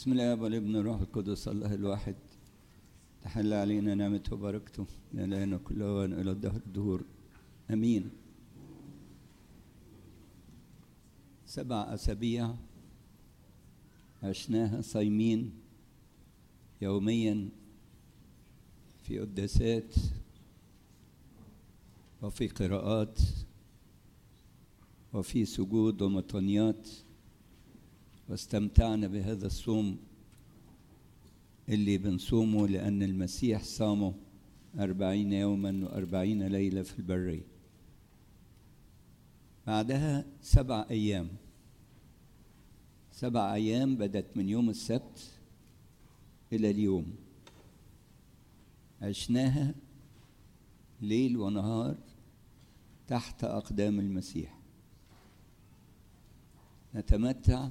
بسم الله والابن والروح القدس الله الواحد تحل علينا نعمته وبركته لنا كل وان الى الدهر الدهور امين سبع اسابيع عشناها صايمين يوميا في قداسات وفي قراءات وفي سجود ومطنيات واستمتعنا بهذا الصوم اللي بنصومه لأن المسيح صامه أربعين يوما وأربعين ليلة في البرية بعدها سبع أيام سبع أيام بدت من يوم السبت إلى اليوم عشناها ليل ونهار تحت أقدام المسيح نتمتع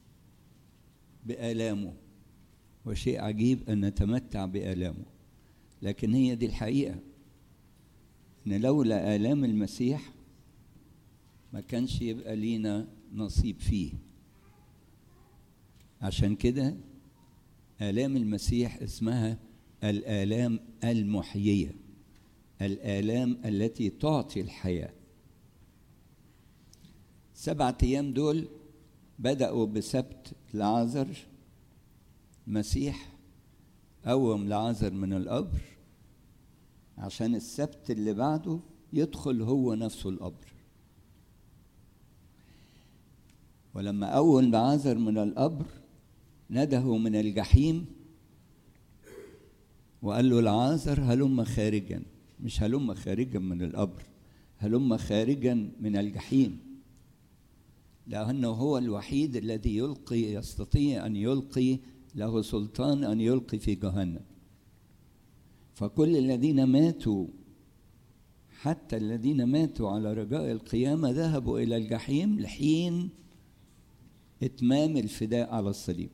بآلامه وشيء عجيب أن نتمتع بآلامه لكن هي دي الحقيقة إن لولا آلام المسيح ما كانش يبقى لينا نصيب فيه عشان كده آلام المسيح اسمها الآلام المحيية الآلام التي تعطي الحياة سبعة أيام دول بدأوا بسبت لعازر مسيح قوم لعازر من القبر عشان السبت اللي بعده يدخل هو نفسه القبر ولما قوم لعازر من القبر نده من الجحيم وقال له لعازر هلم خارجا مش هلم خارجا من القبر هلم خارجا من الجحيم لأنه هو الوحيد الذي يلقي يستطيع أن يلقي له سلطان أن يلقي في جهنم فكل الذين ماتوا حتى الذين ماتوا على رجاء القيامة ذهبوا إلى الجحيم لحين إتمام الفداء على الصليب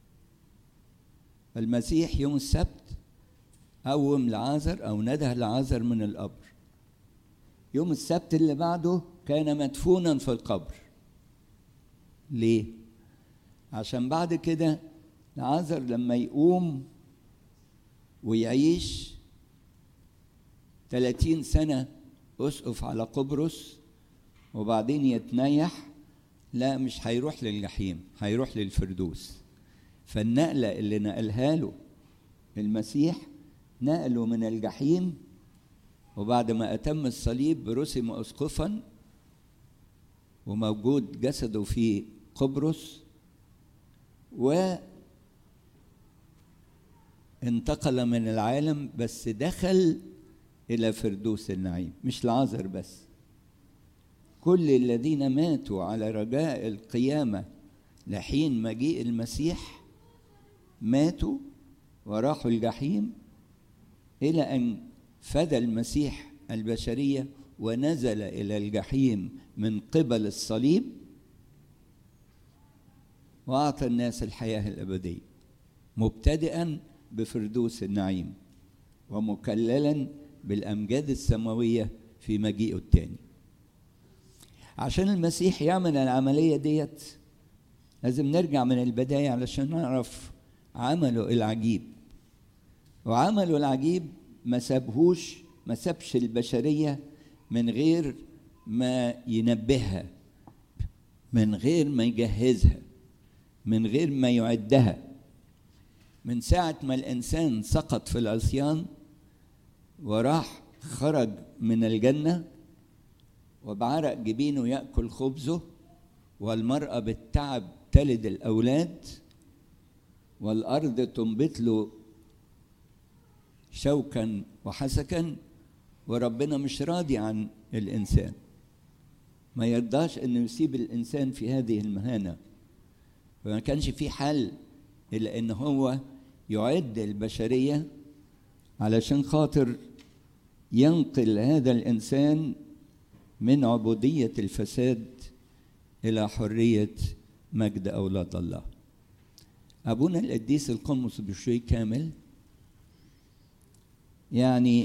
المسيح يوم السبت قوم لعازر أو نده لعازر من القبر يوم السبت اللي بعده كان مدفونا في القبر ليه؟ عشان بعد كده لعازر لما يقوم ويعيش 30 سنة أسقف على قبرص وبعدين يتنيح لا مش هيروح للجحيم هيروح للفردوس فالنقلة اللي نقلها له المسيح نقله من الجحيم وبعد ما أتم الصليب رسم أسقفا وموجود جسده في قبرص و انتقل من العالم بس دخل إلى فردوس النعيم مش العذر بس كل الذين ماتوا على رجاء القيامة لحين مجيء المسيح ماتوا وراحوا الجحيم إلى أن فدى المسيح البشرية ونزل إلى الجحيم من قبل الصليب وأعطى الناس الحياة الأبدية مبتدئا بفردوس النعيم ومكللا بالأمجاد السماوية في مجيئه الثاني عشان المسيح يعمل العملية ديت لازم نرجع من البداية علشان نعرف عمله العجيب وعمله العجيب ما سابهوش ما سابش البشرية من غير ما ينبهها من غير ما يجهزها من غير ما يعدها من ساعة ما الإنسان سقط في العصيان وراح خرج من الجنة وبعرق جبينه يأكل خبزه والمرأة بالتعب تلد الأولاد والأرض تنبت له شوكا وحسكا وربنا مش راضي عن الإنسان ما يرضاش أنه يسيب الإنسان في هذه المهانة فما كانش في حل إلا أن هو يعد البشرية علشان خاطر ينقل هذا الإنسان من عبودية الفساد إلى حرية مجد أولاد الله أبونا القديس القمص بشوي كامل يعني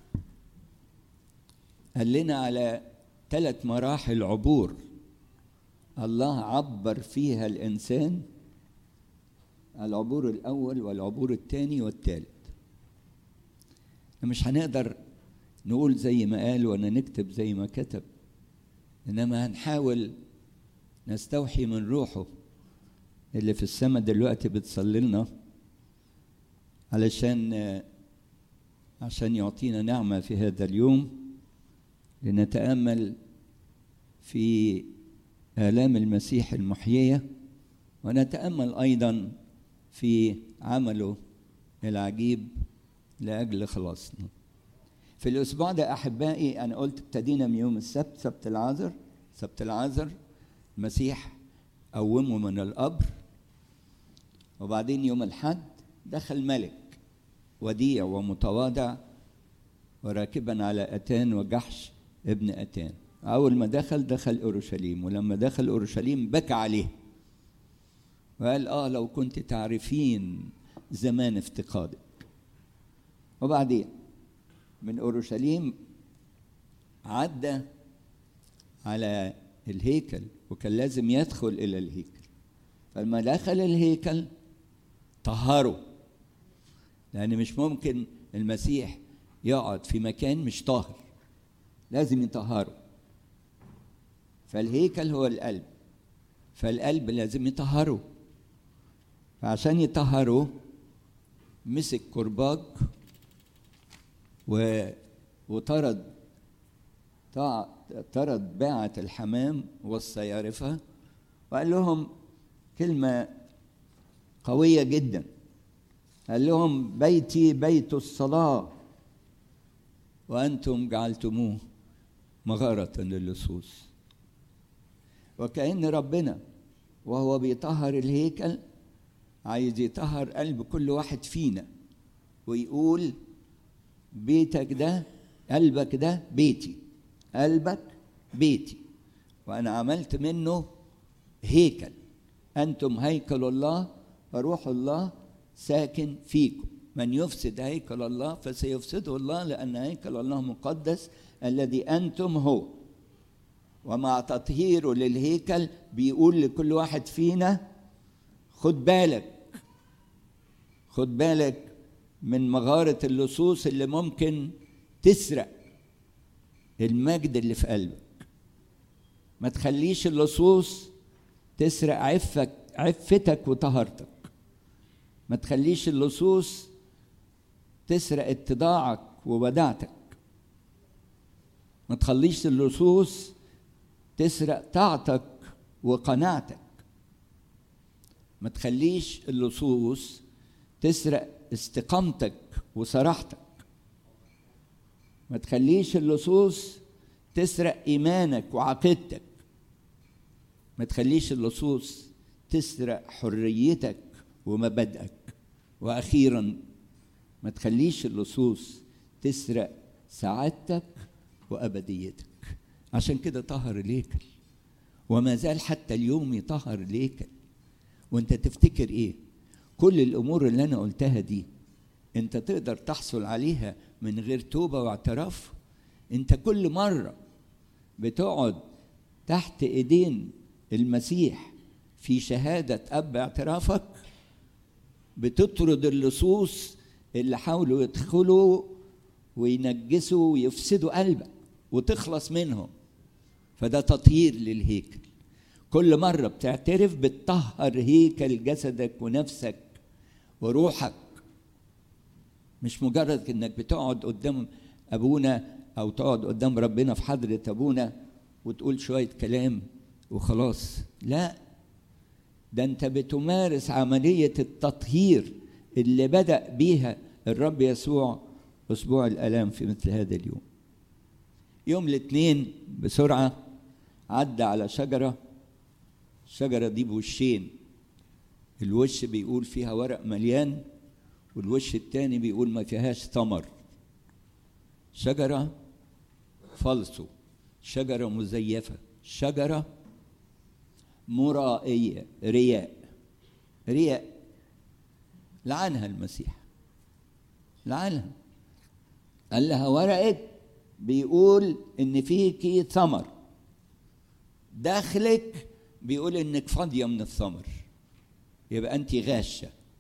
قال لنا على ثلاث مراحل عبور الله عبر فيها الإنسان العبور الأول والعبور الثاني والثالث مش هنقدر نقول زي ما قال ولا نكتب زي ما كتب إنما هنحاول نستوحي من روحه اللي في السماء دلوقتي بتصلي لنا علشان عشان يعطينا نعمة في هذا اليوم لنتأمل في آلام المسيح المحيية ونتأمل أيضا في عمله العجيب لأجل خلاصنا في الأسبوع ده أحبائي أنا قلت ابتدينا من يوم السبت سبت العذر سبت العذر المسيح قومه من القبر وبعدين يوم الحد دخل ملك وديع ومتواضع وراكبا على أتان وجحش ابن أتان أول ما دخل دخل أورشليم ولما دخل أورشليم بكى عليه وقال آه لو كنت تعرفين زمان افتقادك وبعدين من أورشليم عدى على الهيكل وكان لازم يدخل إلى الهيكل فلما دخل الهيكل طهره لأن مش ممكن المسيح يقعد في مكان مش طاهر لازم يطهره فالهيكل هو القلب فالقلب لازم يطهره فعشان يطهره مسك كرباج و... وطرد طرد باعة الحمام والصيارفة وقال لهم كلمة قوية جدا قال لهم بيتي بيت الصلاة وأنتم جعلتموه مغارة للصوص وكأن ربنا وهو بيطهر الهيكل عايز يطهر قلب كل واحد فينا ويقول بيتك ده قلبك ده بيتي قلبك بيتي وأنا عملت منه هيكل أنتم هيكل الله وروح الله ساكن فيكم من يفسد هيكل الله فسيفسده الله لأن هيكل الله مقدس الذي أنتم هو ومع تطهيره للهيكل بيقول لكل واحد فينا خد بالك خد بالك من مغارة اللصوص اللي ممكن تسرق المجد اللي في قلبك ما تخليش اللصوص تسرق عفك عفتك وطهارتك ما تخليش اللصوص تسرق اتضاعك ووداعتك ما تخليش اللصوص تسرق طاعتك وقناعتك ما تخليش اللصوص تسرق استقامتك وصراحتك ما تخليش اللصوص تسرق ايمانك وعقيدتك ما تخليش اللصوص تسرق حريتك ومبادئك واخيرا ما تخليش اللصوص تسرق سعادتك وابديتك عشان كده طهر الهيكل وما زال حتى اليوم يطهر الهيكل وانت تفتكر ايه كل الامور اللي انا قلتها دي انت تقدر تحصل عليها من غير توبه واعتراف انت كل مره بتقعد تحت ايدين المسيح في شهاده اب اعترافك بتطرد اللصوص اللي حاولوا يدخلوا وينجسوا ويفسدوا قلبك وتخلص منهم فده تطهير للهيكل كل مرة بتعترف بتطهر هيكل جسدك ونفسك وروحك مش مجرد انك بتقعد قدام ابونا او تقعد قدام ربنا في حضرة ابونا وتقول شوية كلام وخلاص لا ده انت بتمارس عملية التطهير اللي بدأ بيها الرب يسوع أسبوع الآلام في مثل هذا اليوم يوم الاثنين بسرعة عدى على شجرة الشجرة دي بوشين الوش بيقول فيها ورق مليان والوش التاني بيقول ما فيهاش ثمر شجرة فلسو شجرة مزيفة شجرة مرائية رياء رياء لعنها المسيح لعنها قال لها ورقك بيقول ان فيكي ثمر داخلك بيقول انك فاضيه من الثمر يبقى انت غاشه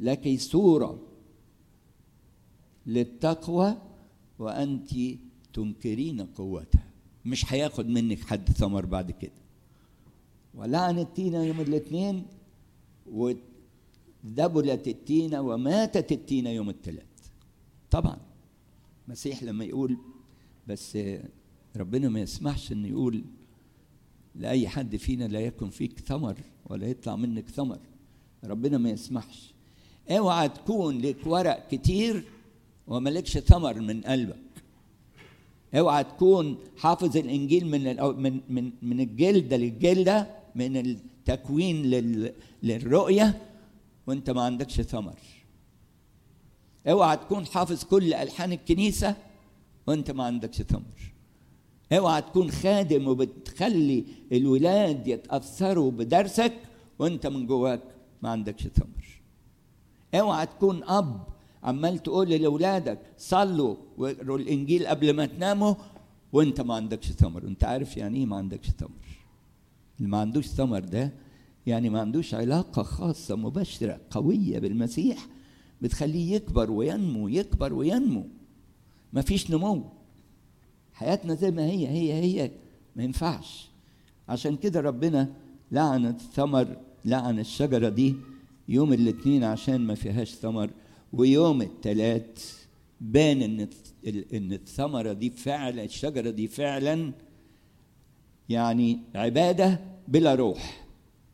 لك صورة للتقوى وأنت تنكرين قوتها مش هياخد منك حد ثمر بعد كده ولعنت تينا يوم الاثنين ودبلت التينة وماتت التينة يوم الثلاث طبعا المسيح لما يقول بس ربنا ما يسمحش انه يقول لأي حد فينا لا يكن فيك ثمر ولا يطلع منك ثمر ربنا ما يسمحش اوعى تكون لك ورق كتير وملكش ثمر من قلبك اوعى تكون حافظ الانجيل من من من من الجلده للجلده من التكوين لل للرؤيه وانت ما عندكش ثمر اوعى تكون حافظ كل الحان الكنيسه وانت ما عندكش ثمر اوعى تكون خادم وبتخلي الولاد يتاثروا بدرسك وانت من جواك ما عندكش ثمر اوعى تكون اب عمال تقول لاولادك صلوا واقروا الانجيل قبل ما تناموا وانت ما عندكش ثمر انت عارف يعني ايه ما عندكش ثمر اللي ما عندوش ثمر ده يعني ما عندوش علاقة خاصة مباشرة قوية بالمسيح بتخليه يكبر وينمو يكبر وينمو ما فيش نمو حياتنا زي ما هي هي هي ما ينفعش عشان كده ربنا لعن الثمر لعن الشجرة دي يوم الاثنين عشان ما فيهاش ثمر ويوم الثلاث بان ان ان الثمره دي فعلا الشجره دي فعلا يعني عباده بلا روح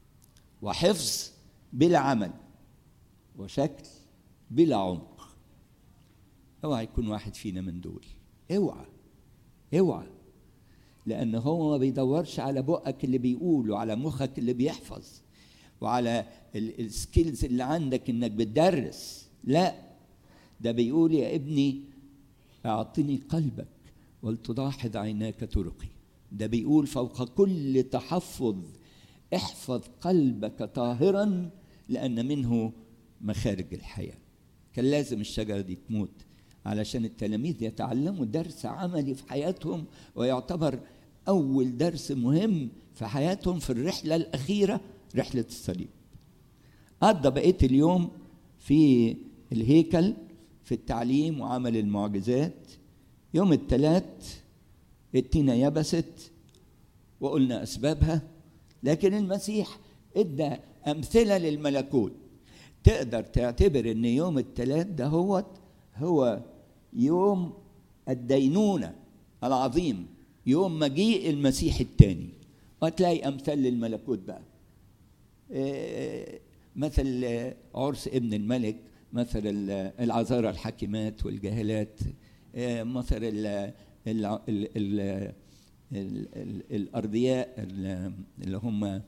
وحفظ بلا عمل وشكل بلا عمق اوعى يكون واحد فينا من دول اوعى اوعى لان هو ما بيدورش على بقك اللي بيقول وعلى مخك اللي بيحفظ وعلى السكيلز اللي عندك انك بتدرس لا ده بيقول يا ابني اعطني قلبك ولتضاحض عيناك طرقي ده بيقول فوق كل تحفظ احفظ قلبك طاهرا لان منه مخارج الحياه كان لازم الشجره دي تموت علشان التلاميذ يتعلموا درس عملي في حياتهم ويعتبر اول درس مهم في حياتهم في الرحله الاخيره رحله الصليب قضى بقيه اليوم في الهيكل في التعليم وعمل المعجزات يوم الثلاث التينة يبست وقلنا أسبابها لكن المسيح ادى أمثلة للملكوت تقدر تعتبر ان يوم الثلاث ده هو هو يوم الدينونة العظيم يوم مجيء المسيح الثاني وهتلاقي أمثال للملكوت بقى مثل عرس ابن الملك مثل العذارى الحاكمات والجاهلات مثل ال ال ال ال الأرضياء اللي هم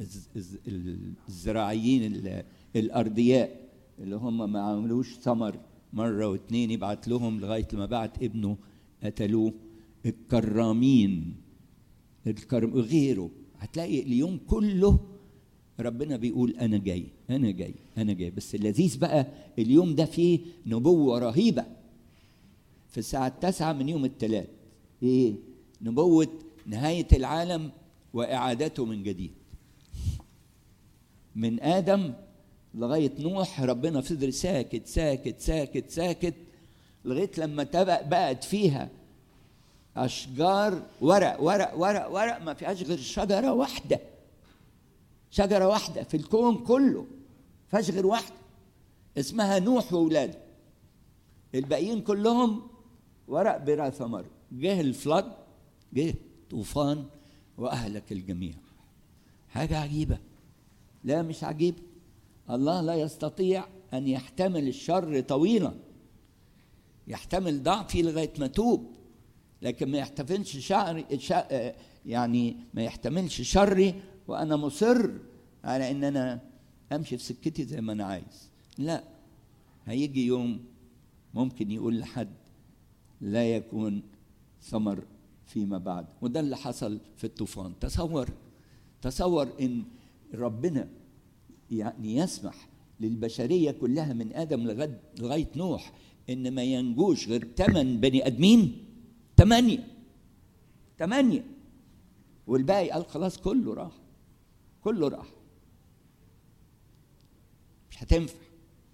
الزراعيين الأرضياء اللي هم ما عملوش ثمر مرة واثنين يبعت لهم لغاية لما بعت ابنه قتلوه الكرامين الكرم غيره هتلاقي اليوم كله ربنا بيقول انا جاي انا جاي انا جاي بس اللذيذ بقى اليوم ده فيه نبوه رهيبه في الساعه التاسعة من يوم الثلاث ايه نبوه نهايه العالم واعادته من جديد من ادم لغايه نوح ربنا فضل ساكت ساكت ساكت ساكت لغايه لما بقت فيها اشجار ورق ورق ورق ورق ما فيهاش غير شجره واحده شجره واحده في الكون كله فيهاش غير واحده اسمها نوح واولاده الباقيين كلهم ورق بلا ثمر جه الفلد جه طوفان واهلك الجميع حاجه عجيبه لا مش عجيبه الله لا يستطيع ان يحتمل الشر طويلا يحتمل ضعفي لغايه ما توب لكن ما يحتملش شعري يعني ما يحتملش شري وانا مصر على ان انا امشي في سكتي زي ما انا عايز لا هيجي يوم ممكن يقول لحد لا يكون ثمر فيما بعد وده اللي حصل في الطوفان تصور تصور ان ربنا يعني يسمح للبشريه كلها من ادم لغايه لغايه نوح ان ما ينجوش غير ثمان بني ادمين ثمانيه ثمانيه والباقي قال خلاص كله راح كله راح مش هتنفع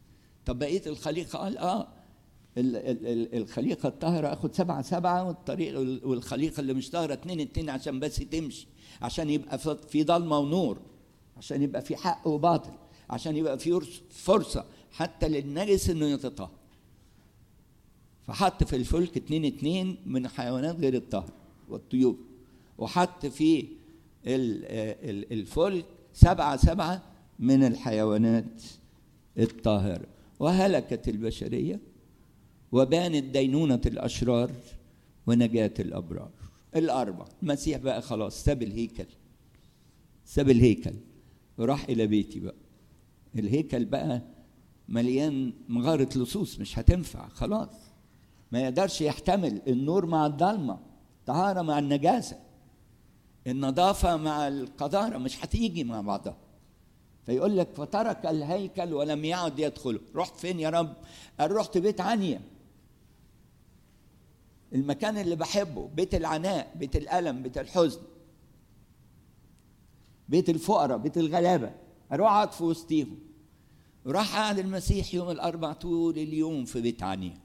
طب بقيه الخليقه قال اه ال- ال- ال- الخليقه الطاهره اخد سبعه سبعه والطريق والخليقه اللي مش طاهره اتنين اتنين عشان بس تمشي عشان يبقى في- في ضلمه ونور عشان يبقى في حق وباطل عشان يبقى في فرص- فرصه حتى للنجس انه يتطهر فحط في الفلك اتنين اتنين من حيوانات غير الطاهر والطيور وحط في ال- ال- الفلك سبعة سبعة من الحيوانات الطاهرة وهلكت البشرية وبانت دينونة الأشرار ونجاة الأبرار الأربع المسيح بقى خلاص ساب الهيكل ساب الهيكل وراح إلى بيتي بقى الهيكل بقى مليان مغارة لصوص مش هتنفع خلاص ما يقدرش يحتمل النور مع الضلمة الطهارة مع النجاسة النظافة مع القذارة مش هتيجي مع بعضها فيقول لك فترك الهيكل ولم يعد يدخله رحت فين يا رب قال رحت بيت عنيا المكان اللي بحبه بيت العناء بيت الألم بيت الحزن بيت الفقراء بيت الغلابة أروح أقعد في وسطيهم وراح قعد المسيح يوم الأربع طول اليوم في بيت عنيا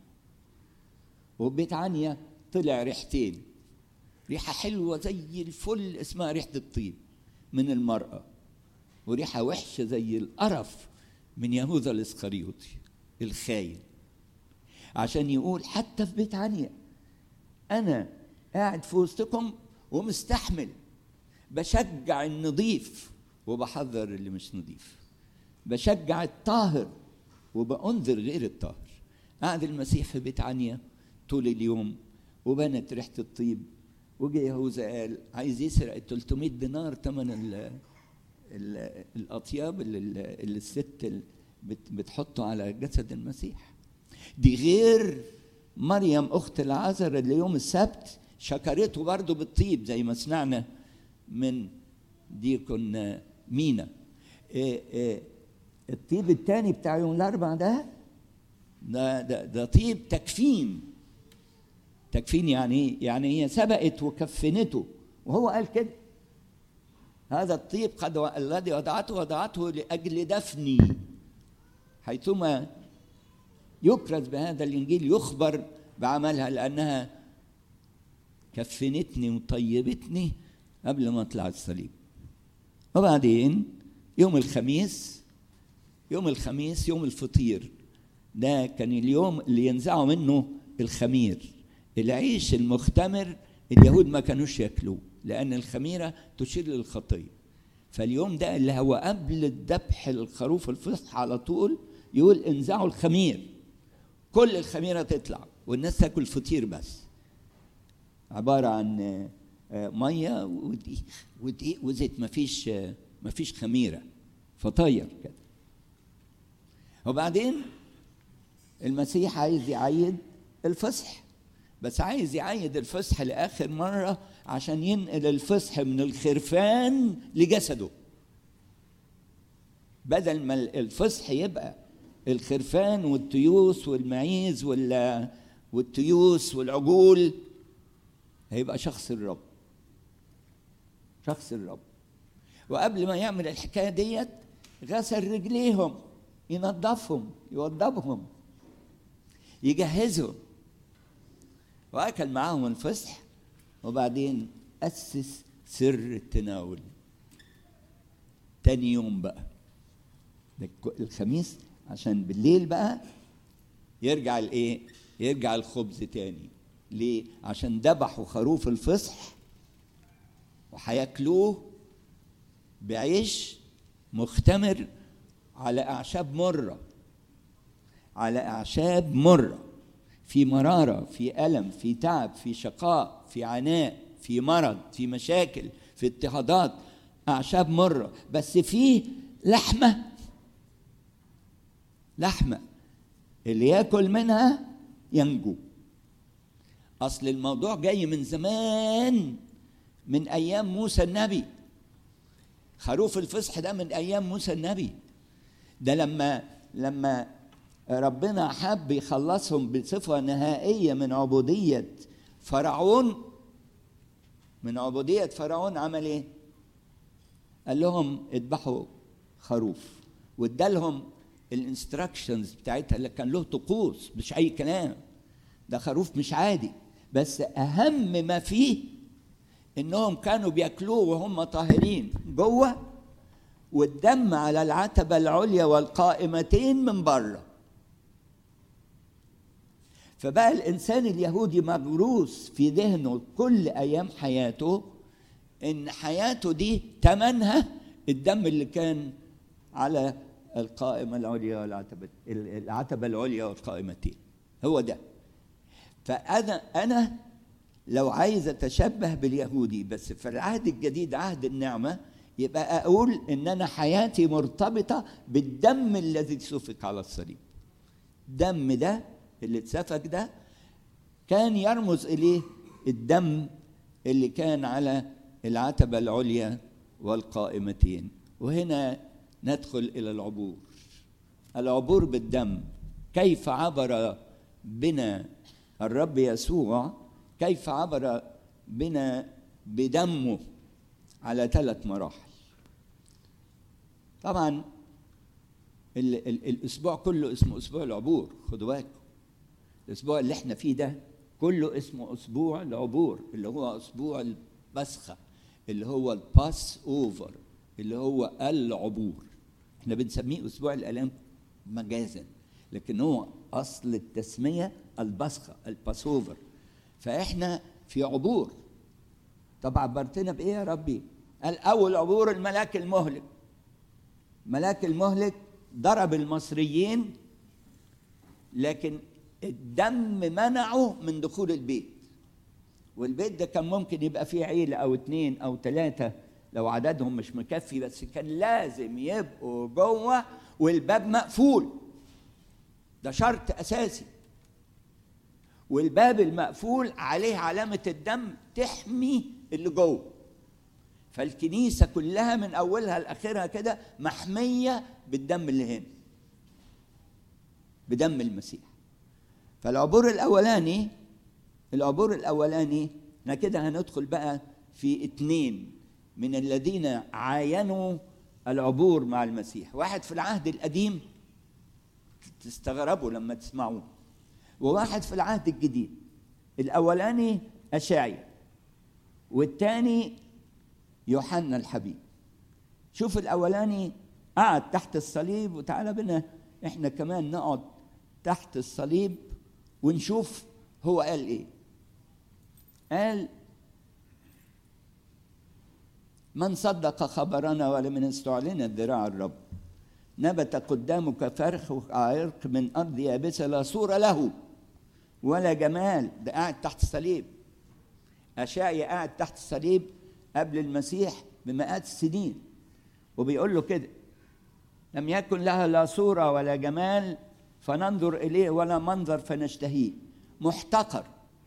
وبيت عنيا طلع ريحتين ريحة حلوة زي الفل اسمها ريحة الطيب من المرأة وريحة وحشة زي القرف من يهوذا الإسخريوطي الخاين عشان يقول حتى في بيت عنيا أنا قاعد في وسطكم ومستحمل بشجع النظيف وبحذر اللي مش نظيف بشجع الطاهر وبأنذر غير الطاهر قعد المسيح في بيت عنيا طول اليوم وبنت ريحة الطيب وجه يهوذا قال عايز يسرق ال 300 دينار ثمن ال ال الأطياب اللي, اللي الست بت- بتحطه على جسد المسيح دي غير مريم أخت العذراء اللي يوم السبت شكرته برضه بالطيب زي ما سمعنا من ديكون مينا إيه إيه الطيب الثاني بتاع يوم الأربع ده ده ده, ده طيب تكفين تكفين يعني ايه؟ يعني هي سبقت وكفنته وهو قال كده هذا الطيب قد و... الذي وضعته وضعته لاجل دفني حيثما يكرز بهذا الانجيل يخبر بعملها لانها كفنتني وطيبتني قبل ما اطلع الصليب وبعدين يوم الخميس يوم الخميس يوم الفطير ده كان اليوم اللي ينزعوا منه الخمير العيش المختمر اليهود ما كانوش ياكلوه لان الخميره تشير للخطيه فاليوم ده اللي هو قبل الذبح الخروف الفصح على طول يقول انزعوا الخمير كل الخميره تطلع والناس تاكل فطير بس عباره عن آه، آه، ميه ودقيق ودقيق وزيت مفيش آه، مفيش خميره فطاير كده وبعدين المسيح عايز يعيد الفصح بس عايز يعيد الفصح لاخر مره عشان ينقل الفصح من الخرفان لجسده بدل ما الفصح يبقى الخرفان والتيوس والمعيز وال والتيوس والعجول هيبقى شخص الرب شخص الرب وقبل ما يعمل الحكايه ديت غسل رجليهم ينظفهم يوضبهم يجهزهم واكل معاهم الفصح وبعدين اسس سر التناول تاني يوم بقى ده الك- الخميس عشان بالليل بقى يرجع الايه يرجع الخبز تاني ليه عشان ذبحوا خروف الفصح وهياكلوه بعيش مختمر على اعشاب مره على اعشاب مره في مراره في الم في تعب في شقاء في عناء في مرض في مشاكل في اضطهادات اعشاب مره بس في لحمه لحمه اللي ياكل منها ينجو اصل الموضوع جاي من زمان من ايام موسى النبي خروف الفصح ده من ايام موسى النبي ده لما لما ربنا حب يخلصهم بصفه نهائيه من عبوديه فرعون من عبوديه فرعون عمل ايه؟ قال لهم اذبحوا خروف وادالهم الانستراكشنز بتاعتها اللي كان له طقوس مش اي كلام ده خروف مش عادي بس اهم ما فيه انهم كانوا بياكلوه وهم طاهرين جوه والدم على العتبه العليا والقائمتين من بره فبقى الانسان اليهودي مغروس في ذهنه كل ايام حياته ان حياته دي تمنها الدم اللي كان على القائمه العليا والعتبه العتبه العليا والقائمتين هو ده فانا انا لو عايز اتشبه باليهودي بس في العهد الجديد عهد النعمه يبقى اقول ان انا حياتي مرتبطه بالدم الذي سفك على الصليب الدم ده اللي اتسفك ده كان يرمز اليه الدم اللي كان على العتبه العليا والقائمتين وهنا ندخل الى العبور العبور بالدم كيف عبر بنا الرب يسوع كيف عبر بنا بدمه على ثلاث مراحل طبعا ال ال الاسبوع كله اسمه اسبوع العبور خدوا بالكم الاسبوع اللي احنا فيه ده كله اسمه اسبوع العبور اللي هو اسبوع البسخه اللي هو الباس اوفر اللي هو العبور احنا بنسميه اسبوع الالام مجازا لكن هو اصل التسميه البسخه الباس اوفر فاحنا في عبور طب عبرتنا بايه يا ربي قال اول عبور الملاك المهلك ملاك المهلك ضرب المصريين لكن الدم منعه من دخول البيت والبيت ده كان ممكن يبقى فيه عيلة أو اتنين أو تلاتة لو عددهم مش مكفي بس كان لازم يبقوا جوه والباب مقفول ده شرط أساسي والباب المقفول عليه علامة الدم تحمي اللي جوه فالكنيسة كلها من أولها لآخرها كده محمية بالدم اللي هنا بدم المسيح فالعبور الأولاني العبور الأولاني احنا كده هندخل بقى في اتنين من الذين عاينوا العبور مع المسيح واحد في العهد القديم تستغربوا لما تسمعوه وواحد في العهد الجديد الأولاني أشعي والتاني يوحنا الحبيب شوف الأولاني قعد تحت الصليب وتعالى بنا احنا كمان نقعد تحت الصليب ونشوف هو قال ايه قال من صدق خبرنا ولم يستعلن ذراع الرب نبت قدامك فرخ وعرق من ارض يابسه لا صوره له ولا جمال ده قاعد تحت الصليب اشعيا قاعد تحت الصليب قبل المسيح بمئات السنين وبيقول له كده لم يكن لها لا صوره ولا جمال فننظر اليه ولا منظر فنشتهيه محتقر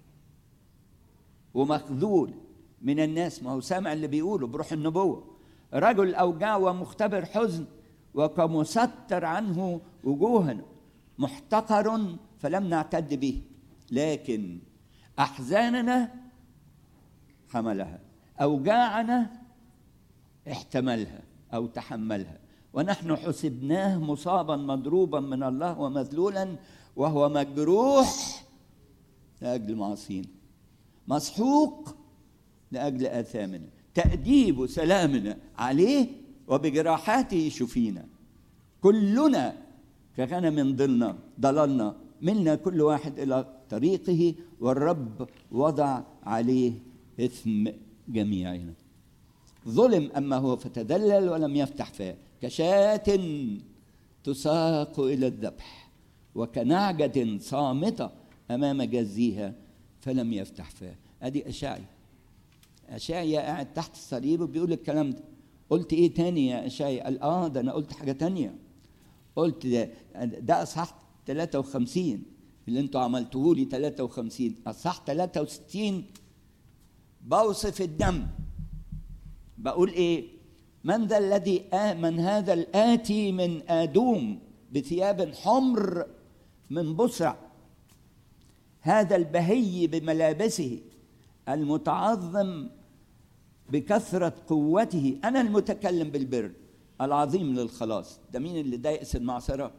ومخذول من الناس ما هو سامع اللي بيقوله بروح النبوة رجل أوجاع ومختبر حزن وكمستر عنه وجوهنا محتقر فلم نعتد به لكن أحزاننا حملها أوجاعنا احتملها أو تحملها ونحن حسبناه مصابا مضروبا من الله ومذلولا وهو مجروح لأجل معاصينا مسحوق لأجل آثامنا تأديب سلامنا عليه وبجراحاته يشفينا كلنا كغنم ضلنا ضللنا ملنا كل واحد إلى طريقه والرب وضع عليه إثم جميعنا ظلم أما هو فتدلل ولم يفتح فاه كشاة تساق إلى الذبح وكنعجة صامتة أمام جزيها فلم يفتح فاه ادي اشعيا اشعيا قاعد تحت الصليب وبيقول الكلام ده قلت ايه تاني يا اشعيا قال اه ده انا قلت حاجه تانية قلت ده ده اصحاح 53 اللي انتوا عملتوه لي 53 اصحاح 63 بوصف الدم بقول ايه من ذا الذي آمن هذا الآتي من آدوم بثياب حمر من بصع هذا البهي بملابسه المتعظم بكثرة قوته أنا المتكلم بالبر العظيم للخلاص ده مين اللي ده يأس المعصرة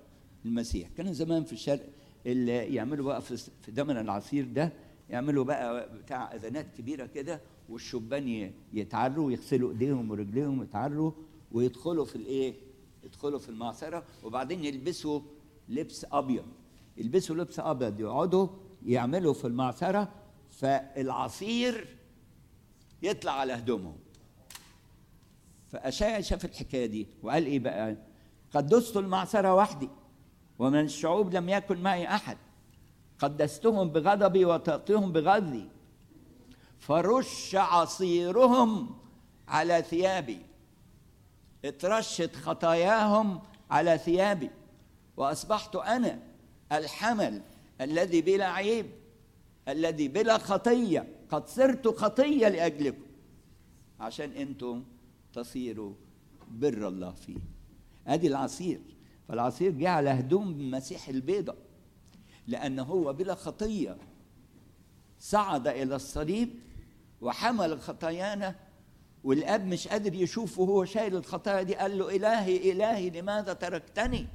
المسيح كانوا زمان في الشرق اللي يعملوا بقى في في زمن العصير ده يعملوا بقى بتاع اذانات كبيره كده والشبان ي- يتعروا ويغسلوا ايديهم ورجليهم يتعروا ويدخلوا في الايه؟ يدخلوا في المعصره وبعدين يلبسوا لبس ابيض يلبسوا لبس ابيض يقعدوا يعملوا في المعصره فالعصير يطلع على هدومهم فأشعيا شاف الحكاية دي وقال إيه بقى؟ قد دست المعصرة وحدي ومن الشعوب لم يكن معي أحد قدستهم بغضبي وتأتيهم بغضي فرش عصيرهم على ثيابي اترشت خطاياهم على ثيابي وأصبحت أنا الحمل الذي بلا عيب الذي بلا خطية قد صرت خطية لأجلكم عشان انتم تصيروا بر الله فيه ادي العصير فالعصير جه على هدوم المسيح البيضة لأنه هو بلا خطية صعد إلى الصليب وحمل خطايانا والاب مش قادر يشوفه وهو شايل الخطايا دي قال له الهي الهي لماذا تركتني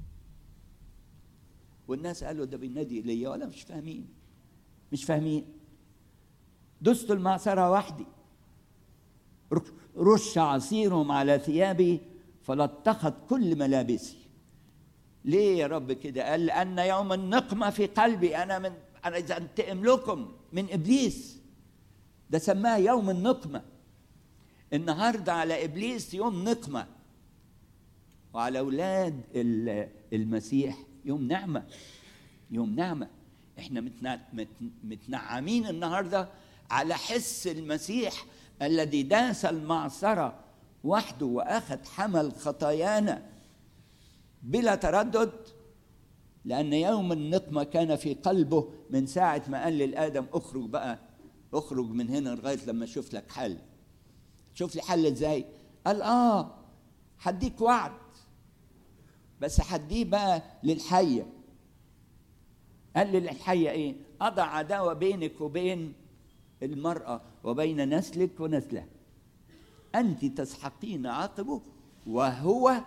والناس قالوا ده بينادي ايليا ولا مش فاهمين مش فاهمين دست المعصرة وحدي رش عصيرهم على ثيابي فلطخت كل ملابسي ليه يا رب كده قال لأن يوم النقمة في قلبي أنا من أنا إذا أنتقم لكم من إبليس ده سماه يوم النقمة النهاردة على إبليس يوم نقمة وعلى أولاد المسيح يوم نعمة يوم نعمة احنا متنعمين النهارده على حس المسيح الذي داس المعصرة وحده وأخذ حمل خطايانا بلا تردد لأن يوم النقمة كان في قلبه من ساعة ما قال للآدم اخرج بقى اخرج من هنا لغاية لما أشوف لك حل شوف لي حل ازاي قال اه هديك وعد بس هديه بقى للحيه قال للحيه ايه اضع عداوه بينك وبين المراه وبين نسلك ونسلها انت تسحقين عقبه وهو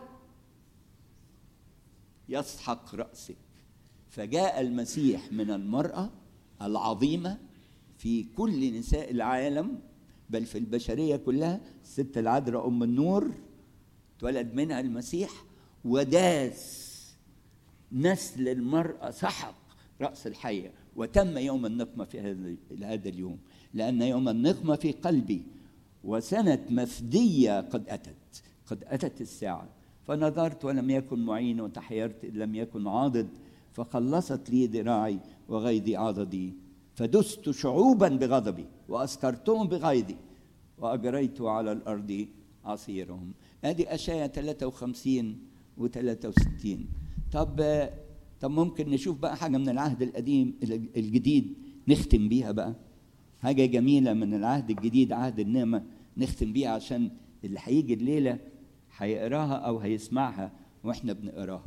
يسحق راسك فجاء المسيح من المراه العظيمه في كل نساء العالم بل في البشريه كلها الست العذراء ام النور اتولد منها المسيح وداس نسل المراه سحق راس الحيه وتم يوم النقمه في هذا هذا اليوم لان يوم النقمه في قلبي وسنه مفديه قد اتت قد اتت الساعه فنظرت ولم يكن معين وتحيرت ان لم يكن عاضد فخلصت لي ذراعي وغيظي عضدي فدست شعوبا بغضبي واسكرتهم بغيظي واجريت على الارض عصيرهم ادي اشعيا 53 و63 طب طب ممكن نشوف بقى حاجه من العهد القديم الجديد نختم بيها بقى حاجه جميله من العهد الجديد عهد النعمه نختم بيها عشان اللي هيجي الليله هيقراها او هيسمعها واحنا بنقراها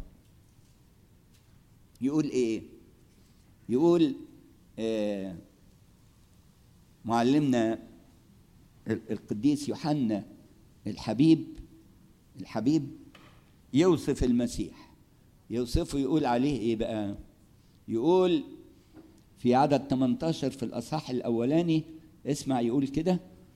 يقول ايه يقول آه معلمنا القديس يوحنا الحبيب الحبيب يوصف المسيح يوصفه يقول عليه ايه بقى يقول في عدد 18 في الاصحاح الاولاني اسمع يقول كده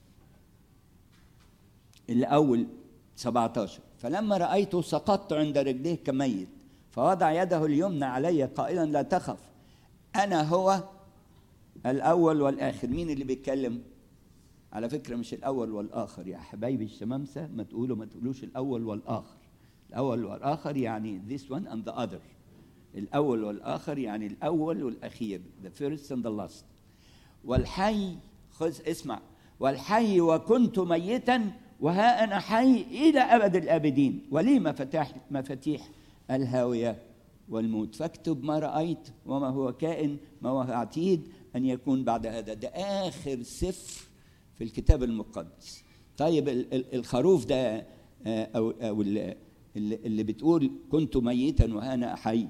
الاول 17 فلما رايته سقطت عند رجليه كميت فوضع يده اليمنى علي قائلا لا تخف انا هو الاول والاخر مين اللي بيتكلم على فكره مش الاول والاخر يا حبايبي الشمامسه ما تقولوا ما تقولوش الاول والاخر الاول والاخر يعني this one and the other الاول والاخر يعني الاول والاخير the first and the last والحي خذ اسمع والحي وكنت ميتا وها انا حي الى ابد الابدين ولي مفاتيح مفاتيح الهاويه والموت فاكتب ما رايت وما هو كائن ما هو عتيد ان يكون بعد هذا ده اخر سفر في الكتاب المقدس طيب الخروف ده او او اللي بتقول كنت ميتا وانا احي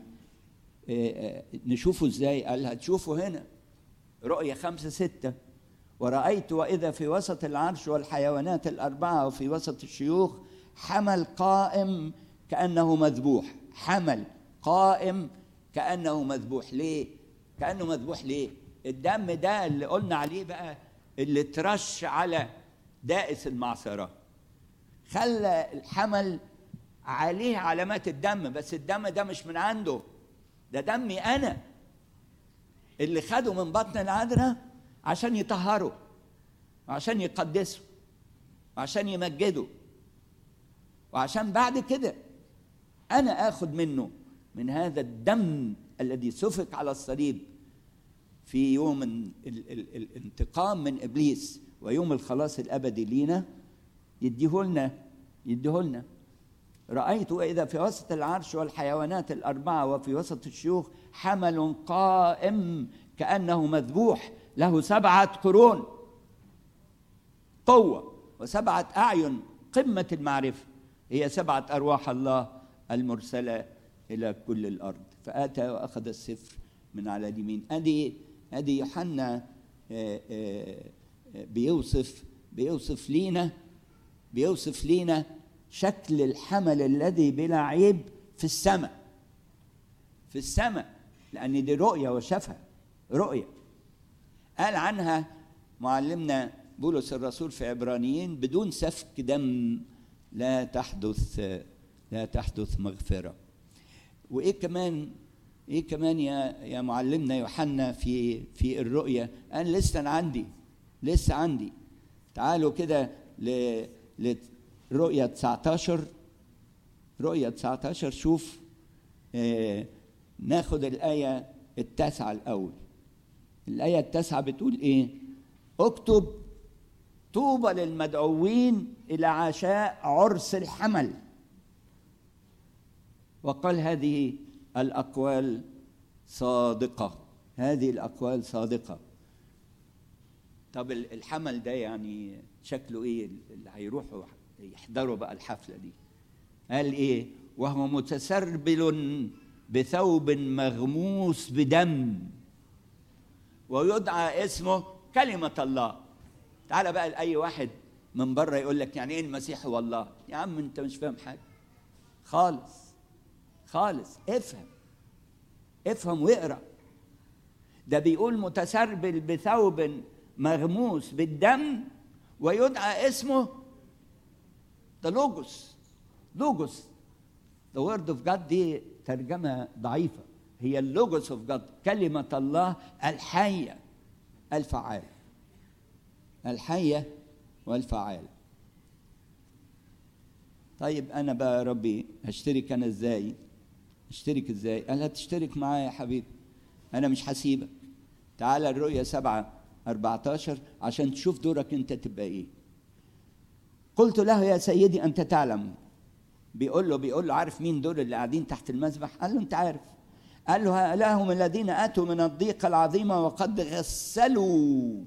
نشوفه ازاي قال هتشوفه هنا رؤية خمسة ستة ورأيت وإذا في وسط العرش والحيوانات الأربعة وفي وسط الشيوخ حمل قائم كأنه مذبوح حمل قائم كانه مذبوح ليه كانه مذبوح ليه الدم ده اللي قلنا عليه بقى اللي ترش على دائس المعصره خلى الحمل عليه علامات الدم بس الدم ده مش من عنده ده دمي انا اللي خده من بطن العذراء عشان يطهره وعشان يقدسه وعشان يمجده وعشان بعد كده انا اخد منه من هذا الدم الذي سفك على الصليب في يوم ال ال ال الانتقام من ابليس ويوم الخلاص الابدي لينا يديه لنا يديه لنا رايت اذا في وسط العرش والحيوانات الاربعه وفي وسط الشيوخ حمل قائم كانه مذبوح له سبعه قرون قوه وسبعه اعين قمه المعرفه هي سبعه ارواح الله المرسله الى كل الارض فاتى واخذ السفر من على اليمين ادي ادي يوحنا بيوصف بيوصف لينا بيوصف لينا شكل الحمل الذي بلا عيب في السماء في السماء لان دي رؤيه وشافها رؤيه قال عنها معلمنا بولس الرسول في عبرانيين بدون سفك دم لا تحدث لا تحدث مغفره وايه كمان ايه كمان يا يا معلمنا يوحنا في في الرؤيه قال لسه أنا عندي لسه عندي تعالوا كده ل لرؤيه 19 رؤيه 19 شوف آه ناخد الايه التاسعه الاول الايه التاسعه بتقول ايه اكتب طوبى للمدعوين الى عشاء عرس الحمل وقال هذه الاقوال صادقه هذه الاقوال صادقه طب الحمل ده يعني شكله ايه اللي هيروحوا يحضروا بقى الحفله دي قال ايه وهو متسربل بثوب مغموس بدم ويدعى اسمه كلمه الله تعالى بقى لاي واحد من بره يقول لك يعني ايه المسيح هو الله يا عم انت مش فاهم حاجه خالص خالص افهم افهم واقرا ده بيقول متسربل بثوب مغموس بالدم ويدعى اسمه ده لوجوس لوجوس the word of God دي ترجمة ضعيفة هي اللوجوس اوف جاد كلمة الله الحية الفعالة الحية والفعالة طيب أنا بقى ربي هشترك أنا إزاي؟ اشترك إزاي؟ قال هتشترك معايا يا حبيبي أنا مش هسيبك تعالى الرؤية سبعة 14 عشان تشوف دورك أنت تبقى إيه قلت له يا سيدي أنت تعلم بيقول له بيقول له عارف مين دول اللي قاعدين تحت المذبح؟ قال له أنت عارف قال له هؤلاء هم الذين أتوا من الضيقة العظيمة وقد غسلوا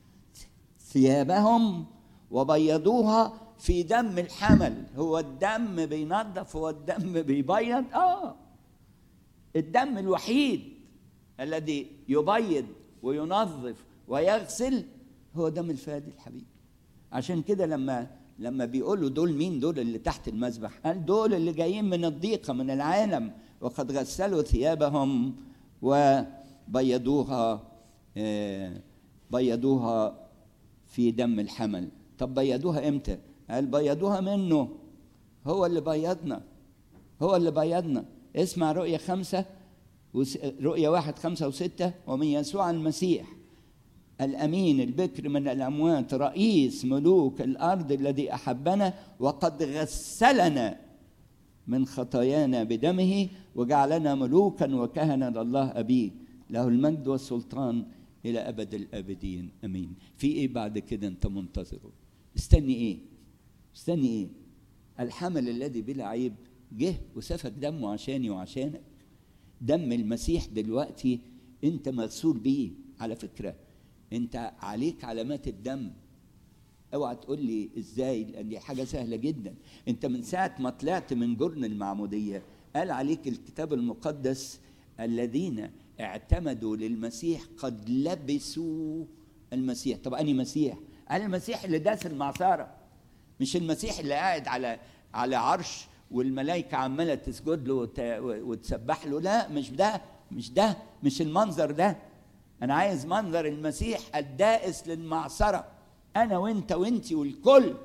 ثيابهم وبيضوها في دم الحمل هو الدم بينظف هو الدم بيبيض اه الدم الوحيد الذي يبيض وينظف ويغسل هو دم الفادي الحبيب عشان كده لما لما بيقولوا دول مين دول اللي تحت المذبح قال دول اللي جايين من الضيقه من العالم وقد غسلوا ثيابهم وبيضوها آه بيضوها في دم الحمل طب بيضوها امتى قال بيضوها منه هو اللي بيضنا هو اللي بيضنا اسمع رؤية خمسة رؤية واحد خمسة وستة ومن يسوع المسيح الأمين البكر من الأموات رئيس ملوك الأرض الذي أحبنا وقد غسلنا من خطايانا بدمه وجعلنا ملوكا وكهنا لله أبيه له المجد والسلطان إلى أبد الآبدين أمين في إيه بعد كده أنت منتظره استني إيه استني إيه الحمل الذي بلا عيب جه وسفك دمه عشاني وعشانك دم المسيح دلوقتي أنت مغسول بيه على فكرة أنت عليك علامات الدم اوعى تقول لي ازاي لان دي حاجه سهله جدا انت من ساعه ما طلعت من جرن المعموديه قال عليك الكتاب المقدس الذين اعتمدوا للمسيح قد لبسوا المسيح طب اني مسيح قال المسيح اللي داس المعصره مش المسيح اللي قاعد على على عرش والملائكة عمالة تسجد له وت- وتسبح له لا مش ده مش ده مش المنظر ده أنا عايز منظر المسيح الدائس للمعصرة أنا وأنت وأنت والكل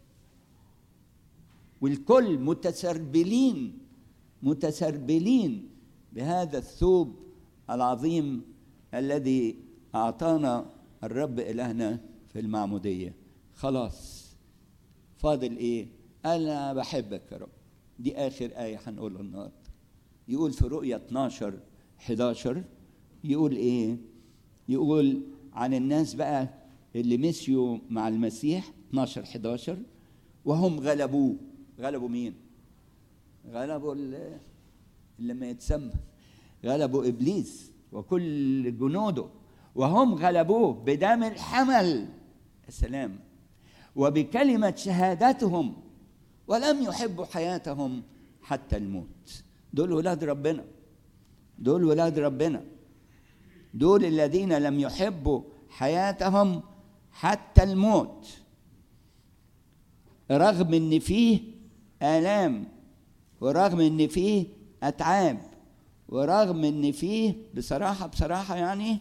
والكل متسربلين متسربلين بهذا الثوب العظيم الذي أعطانا الرب إلهنا في المعمودية خلاص فاضل إيه أنا بحبك يا رب دي آخر آية هنقولها النهاردة يقول في رؤية 12 11 يقول إيه يقول عن الناس بقى اللي مشيوا مع المسيح 12 11 وهم غلبوه غلبوا مين غلبوا ال- اللي ما يتسمى غلبوا ابليس وكل جنوده وهم غلبوه بدم الحمل السلام وبكلمه شهادتهم ولم يحبوا حياتهم حتى الموت دول ولاد ربنا دول ولاد ربنا دول الذين لم يحبوا حياتهم حتى الموت رغم ان فيه آلام ورغم ان فيه أتعاب ورغم ان فيه بصراحة بصراحة يعني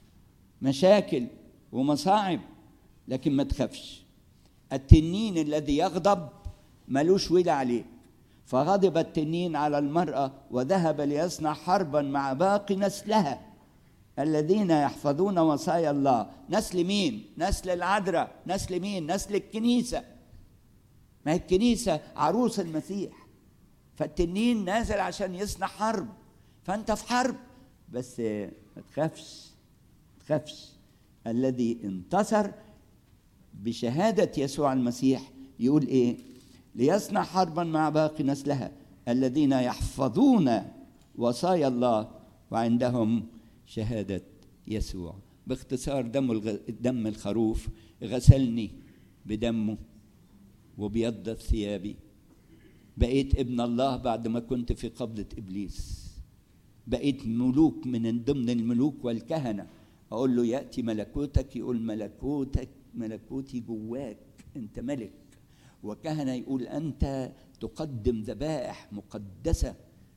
مشاكل ومصاعب لكن ما تخافش التنين الذي يغضب ملوش ويل عليك فغضب التنين على المرأة وذهب ليصنع حربا مع باقي نسلها الذين يحفظون وصايا الله نسل مين نسل العذراء نسل مين نسل الكنيسة ما هي الكنيسة عروس المسيح فالتنين نازل عشان يصنع حرب فأنت في حرب بس ما تخافش ما تخافش الذي انتصر بشهادة يسوع المسيح يقول إيه ليصنع حربا مع باقي نسلها الذين يحفظون وصايا الله وعندهم شهادة يسوع باختصار دم الغ... دم الخروف غسلني بدمه وبيضت ثيابي بقيت ابن الله بعد ما كنت في قبضة إبليس بقيت ملوك من ضمن الملوك والكهنة أقول له يأتي ملكوتك يقول ملكوتك ملكوتي جواك أنت ملك وكهنة يقول أنت تقدم ذبائح مقدسة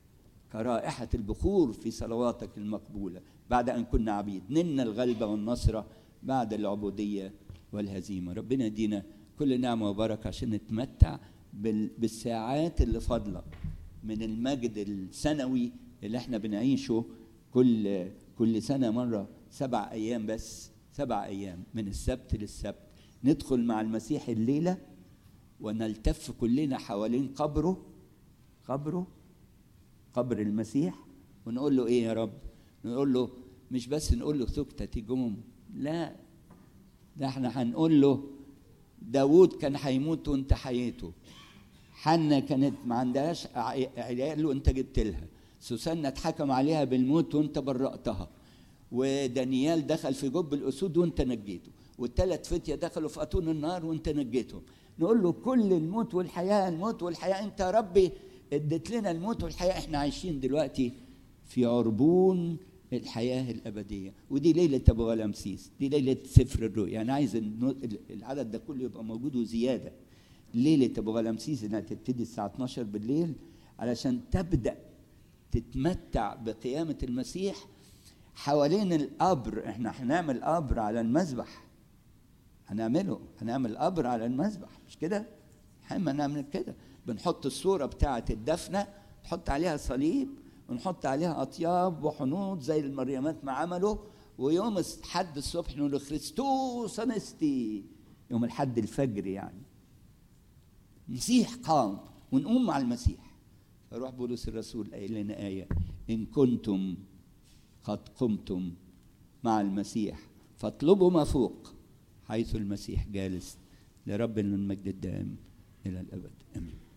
كرائحة البخور في صلواتك المقبولة بعد أن كنا عبيد نلنا الغلبة والنصرة بعد العبودية والهزيمة ربنا يدينا كل نعمة وبركة عشان نتمتع بال- بالساعات اللي فاضلة من المجد السنوي اللي احنا بنعيشه كل كل سنة مرة سبع أيام بس سبع أيام من السبت للسبت ندخل مع المسيح الليلة ونلتف كلنا حوالين قبره قبره قبر المسيح ونقول له ايه يا رب نقول له مش بس نقول له سكتة جوم لا ده احنا هنقول له داوود كان هيموت وانت حييته حنة كانت ما عندهاش ع- عيال وانت جبت لها سوسنة اتحكم عليها بالموت وانت برأتها ودانيال دخل في جب الاسود وانت نجيته والثلاث فتية دخلوا في اتون النار وانت نجيتهم نقول له كل الموت والحياة الموت والحياة انت يا ربي اديت لنا الموت والحياة احنا عايشين دلوقتي في عربون الحياة الأبدية ودي ليلة أبو غلامسيس دي ليلة سفر الرؤيا أنا عايز النو- العدد ده كله يبقى موجود وزيادة ليلة أبو غلامسيس إنها تبتدي الساعة 12 بالليل علشان تبدأ تتمتع بقيامة المسيح حوالين القبر احنا هنعمل قبر على المذبح هنعمله هنعمل قبر على المذبح مش كده احنا نعمل كده بنحط الصورة بتاعة الدفنة نحط عليها صليب ونحط عليها أطياب وحنوط زي المريمات ما عملوا ويوم الحد الصبح نقول خريستوس أنستي يوم الحد الفجر يعني المسيح قام ونقوم مع المسيح فروح بولس الرسول قايل لنا آية إن كنتم قد قمتم مع المسيح فاطلبوا ما فوق حيث المسيح جالس لرب المجد الدائم إلى الأبد آمين